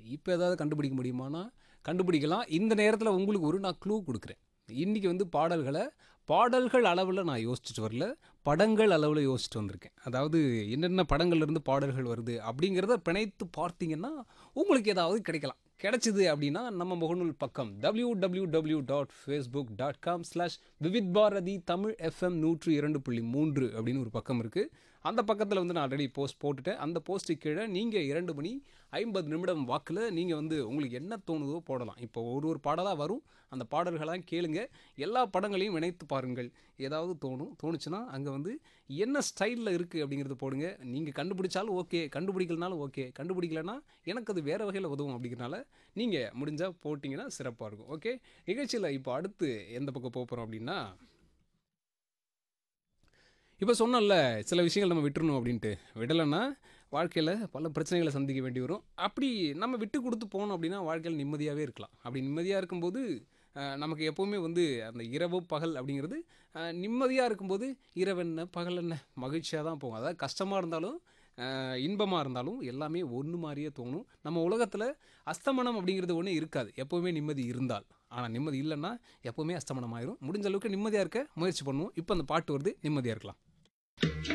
இப்போ ஏதாவது கண்டுபிடிக்க முடியுமானா கண்டுபிடிக்கலாம் இந்த நேரத்தில் உங்களுக்கு ஒரு நான் க்ளூ கொடுக்குறேன் இன்றைக்கி வந்து பாடல்களை பாடல்கள் அளவில் நான் யோசிச்சுட்டு வரல படங்கள் அளவில் யோசிச்சுட்டு வந்திருக்கேன் அதாவது என்னென்ன படங்கள்லேருந்து பாடல்கள் வருது அப்படிங்கிறத பிணைத்து பார்த்தீங்கன்னா உங்களுக்கு ஏதாவது கிடைக்கலாம் கிடைச்சிது அப்படின்னா நம்ம முகநூல் பக்கம் W W W dot Facebook dot com slash Vividh Bharati Tamil FM நூற்று இரண்டு புள்ளி மூன்று அப்படின்னு ஒரு பக்கம் இருக்குது அந்த பக்கத்தில் வந்து நான் ஆல்ரெடி போஸ்ட் போட்டுட்டேன் அந்த போஸ்ட்டுக்கு கீழே நீங்கள் இரண்டு மணி ஐம்பது நிமிடம் வாக்கில் நீங்கள் வந்து உங்களுக்கு என்ன தோணுதோ போடலாம் இப்போ ஒரு ஒரு பாடலாக வரும் அந்த பாடல்களாக கேளுங்க எல்லா படங்களையும் இணைத்து பாருங்கள் ஏதாவது தோணும் தோணுச்சுன்னா அங்கே வந்து என்ன ஸ்டைலில் இருக்குது அப்படிங்கிறத போடுங்க நீங்கள் கண்டுபிடிச்சாலும் ஓகே கண்டுபிடிக்கலனாலும் ஓகே கண்டுபிடிக்கலனா எனக்கு அது வேறு வகையில் உதவும் அப்படிங்கிறனால நீங்கள் முடிஞ்சால் போட்டிங்கன்னா சிறப்பாக இருக்கும் ஓகே நிகழ்ச்சியில் இப்போ அடுத்து எந்த பக்கம் போக போகிறோம் அப்படின்னா இப்போ சொன்னோம்ல சில விஷயங்கள் நம்ம விட்டுறணும் அப்படின்ட்டு விடலைன்னா வாழ்க்கையில் பல பிரச்சனைகளை சந்திக்க வேண்டி வரும் அப்படி நம்ம விட்டு கொடுத்து போனோம் அப்படின்னா வாழ்க்கையில் நிம்மதியாகவே இருக்கலாம் அப்படி நிம்மதியாக இருக்கும்போது அஹ், நமக்கு எப்போவுமே வந்து அந்த இரவு பகல் அப்படிங்கிறது நிம்மதியாக இருக்கும்போது இரவு என்ன பகல் என்ன மகிழ்ச்சியாக தான் போகும் அதாவது கஷ்டமாக இருந்தாலும் அஹ், இன்பமாக இருந்தாலும் எல்லாமே ஒன்று மாதிரியே தோணும் நம்ம உலகத்தில் அஸ்தமனம் அப்படிங்கிறது ஒன்று இருக்காது எப்போவுமே நிம்மதி இருந்தால் ஆனால் நிம்மதி இல்லைன்னா எப்போவுமே அஸ்தமனம் ஆயிரும் முடிஞ்ச அளவுக்கு நிம்மதியாக இருக்க முயற்சி பண்ணுவோம் இப்போ அந்த பாட்டு வருது நிம்மதியாக இருக்கலாம்